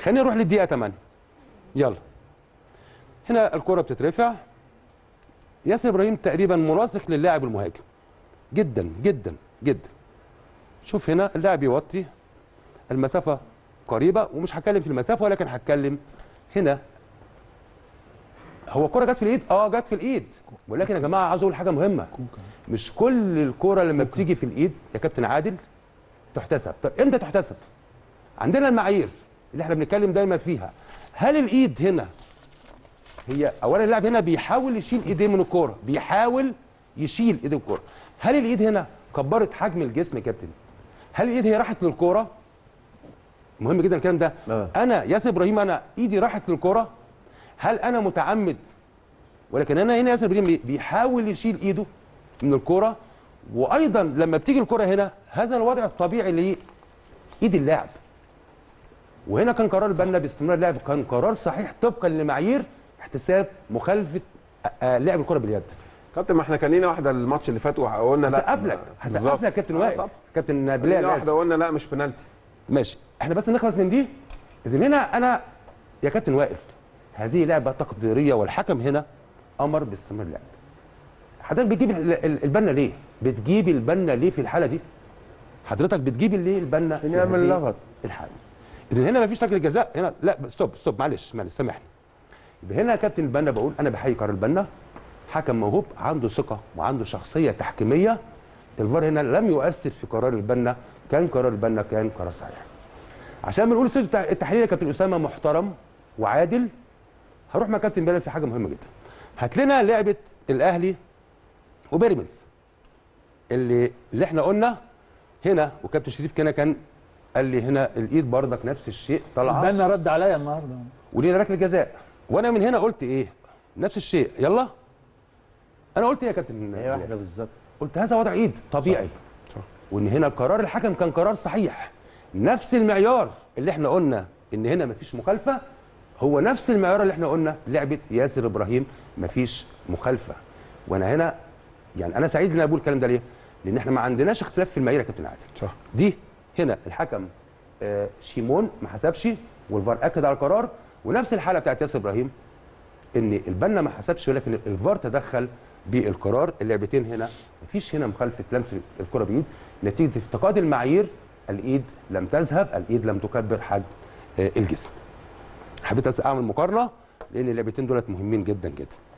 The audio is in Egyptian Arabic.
خلينا نروح للدقيقه 8 يلا هنا الكره بتترفع ياسر ابراهيم تقريبا ملاصق للاعب المهاجم جدا جدا جدا شوف هنا اللاعب يوطي المسافه قريبه ومش هتكلم في المسافه ولكن هتكلم هنا هو الكره جت في الايد اه جت في الايد ولكن يا جماعه عاوز اقول حاجه مهمه مش كل الكره لما بتيجي في الايد يا كابتن عادل تحتسب طب امتى تحتسب عندنا المعايير اللي احنا بنتكلم دايما فيها هل الايد هنا هي اولا اللاعب هنا بيحاول يشيل ايديه من الكوره بيحاول يشيل ايد الكوره هل الايد هنا كبرت حجم الجسم يا كابتن هل الايد هي راحت للكوره مهم جدا الكلام ده آه. انا ياسر ابراهيم انا ايدي راحت للكوره هل انا متعمد ولكن انا هنا ياسر ابراهيم بي- بيحاول يشيل ايده من الكوره وايضا لما بتيجي الكوره هنا هذا الوضع الطبيعي لايد اللاعب وهنا كان قرار البنا باستمرار اللعب كان قرار صحيح طبقا لمعايير احتساب مخالفه آه، آه، لعب الكره باليد كابتن ما احنا كان لينا واحده الماتش اللي فات وقلنا لا هسقف لك هسقف بالظبط. لك يا كابتن آه، وائل طب. كابتن لينا بلال واحده آسف. قلنا لا مش بنالتي ماشي احنا بس نخلص من دي اذا هنا انا يا كابتن وائل هذه لعبه تقديريه والحكم هنا امر باستمرار اللعب حضرتك بتجيب ال- ال- البنا ليه بتجيب البنا ليه في الحاله دي حضرتك بتجيب ليه البنا في نعمل هذه لغط. الحاله اذا هنا مفيش ركله جزاء هنا لا ستوب ستوب معلش معلش سامحني يبقى هنا يا كابتن البنا بقول انا بحيي قرار البنا حكم موهوب عنده ثقه وعنده شخصيه تحكيميه الفار هنا لم يؤثر في قرار البنا كان قرار البنا كان قرار صحيح عشان بنقول السيد بتاع التحليل يا كابتن اسامه محترم وعادل هروح مع كابتن بلال في حاجه مهمه جدا هات لنا لعبه الاهلي وبيراميدز اللي اللي احنا قلنا هنا وكابتن شريف كان كان قال لي هنا الايد برضك نفس الشيء طالعه البنا رد عليا النهارده ولينا ركله جزاء وانا من هنا قلت ايه نفس الشيء يلا انا قلت ايه يا كابتن هي واحده بالظبط قلت هذا وضع ايد طبيعي صح. وان هنا قرار الحكم كان قرار صحيح نفس المعيار اللي احنا قلنا ان هنا مفيش مخالفه هو نفس المعيار اللي احنا قلنا لعبه ياسر ابراهيم مفيش مخالفه وانا هنا يعني انا سعيد ان انا بقول الكلام ده ليه؟ لان احنا ما عندناش اختلاف في المعايير يا كابتن عادل صح دي هنا الحكم آه، شيمون ما حسبش والفار اكد على القرار ونفس الحاله بتاعت ياسر ابراهيم ان البنا ما حسبش ولكن الفار تدخل بالقرار اللعبتين هنا مفيش هنا مخالفه لمس الكره بايد نتيجه افتقاد المعايير الايد لم تذهب الايد لم تكبر حجم آه، الجسم حبيت بس اعمل مقارنه لان اللعبتين دولت مهمين جدا جدا